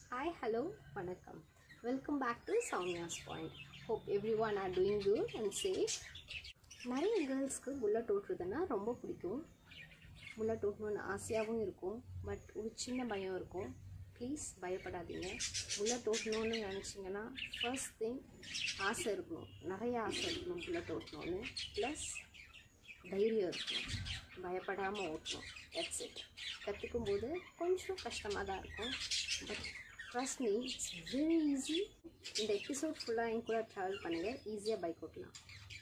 Hi hello வணக்கம் welcome back to Soumya's point hope every one are doing good and safe நிறைய கேர்ள்ஸ்க்கு bullet ஓட்டுறதுன்னா ரொம்ப பிடிக்கும் புல்லட் ஓட்டணும்னு ஆசையாகவும் இருக்கும் பட் ஒரு சின்ன பயம் இருக்கும் ப்ளீஸ் பயப்படாதீங்க புல்லட் ஓட்டணும்னு நினச்சிங்கன்னா ஃபர்ஸ்ட் திங் ஆசை இருக்கணும் நிறைய ஆசை இருக்கணும் புல்லட் ஓட்டணும்னு ப்ளஸ் தைரியம் இருக்கணும் பயப்படாமல் ஓட்டணும் தட்ஸ் இட் கற்றுக்கும் போது கொஞ்சம் கஷ்டமாக தான் இருக்கும் but trust me it's very easy இந்த எபிசோட் ஃபுல்லாக என் கூட ட்ராவல் பண்ணுங்கள் ஈஸியாக பைக் ஓட்டலாம்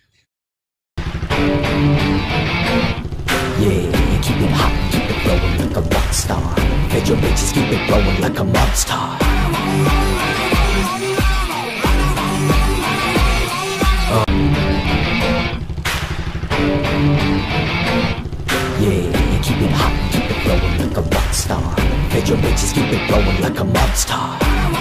Yeah, keep it hot, keep it flowing like a rock star. Let your bitches keep it blowing like a mob star. Yeah, keep it hot, keep it flowing like a rock star. Let your bitches keep it blowing like a mob star.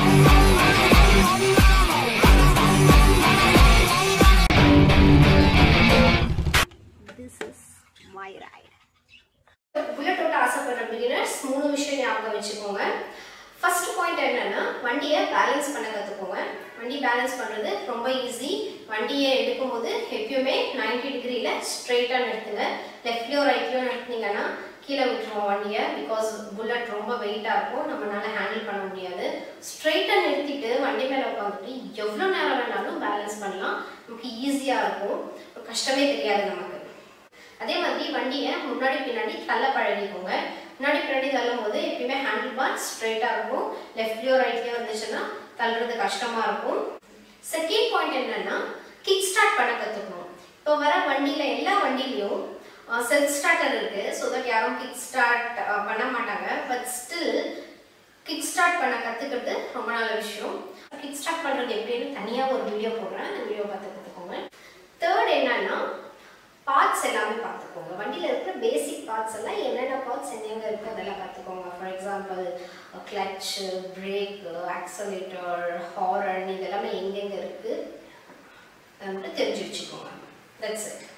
This is my ride bullet ஓட்ட ஆசைப்படுற beginners மூணு விஷயம் ஞாபகம் வச்சுக்கோங்க first point என்னன்னா வண்டியை balance பண்ண கற்றுக்கோங்க வண்டி பேலன்ஸ் பண்ணுறது ரொம்ப ஈஸி வண்டியை எடுக்கும்போது எப்பயுமே 90 டிகிரியில் ஸ்ட்ரெயிட்டாக நிறுத்துங்க லெஃப்ட்லையோ ரைட்லையோ நிறுத்துனீங்கன்னா கீழே விட்டுருவோம் வண்டியை பிகாஸ் புல்லட் ரொம்ப வெயிட்டாக இருக்கும் நம்மளால ஹேண்டில் பண்ண முடியாது ஸ்ட்ரெயிட்டாக நிறுத்திட்டு வண்டி மேலே உட்காந்துட்டு எவ்வளோ நேரம் வேணாலும் பேலன்ஸ் பண்ணலாம் நமக்கு ஈஸியாக இருக்கும் கஷ்டமே தெரியாது நமக்கு அதே மாதிரி வண்டியை முன்னாடி பின்னாடி தள்ள பழகிக்கோங்க முன்னாடி பின்னாடி தள்ளும் போது எப்பயுமே ஹேண்டில் பார் ஸ்ட்ரைட்டாக இருக்கும் லெஃப்ட்லையோ ரைட்லையோ இருந்துச்சுன்னா தள்ளுறது கஷ்டமா இருக்கும் செகண்ட் பாயிண்ட் என்னன்னா கிக் ஸ்டார்ட் பண்ண கற்றுக்கணும் இப்போ வர வண்டியில் எல்லா வண்டிலையும் செல்ஃப் ஸ்டார்டர் இருக்கு ஸோ தட் யாரும் கிக் ஸ்டார்ட் பண்ண மாட்டாங்க பட் ஸ்டில் கிக் ஸ்டார்ட் பண்ண கற்றுக்கிறது ரொம்ப நல்ல விஷயம் கிக் ஸ்டார்ட் பண்ணுறது எப்படின்னு தனியாக ஒரு வீடியோ போடுறேன் அந்த வீடியோ பார்த்து கற்றுக்கோங்க தேர்ட் என்னன்னா பார்ட்ஸ் எல்லாமே பார்த்துக்கோங்க வண்டியில் இருக்கிற பேசிக் பார்ட்ஸ் எல்லாம் என்னென்ன பார்ட்ஸ் எங்கெங்க இருக்குது அதெல்லாம் பார்த்துக்கோங்க for example clutch brake accelerator horn இதெல்லாமே எங்கெங்க இருக்குது அதை மட்டும் தெரிஞ்சு வச்சுக்கோங்க தட்ஸ் இட்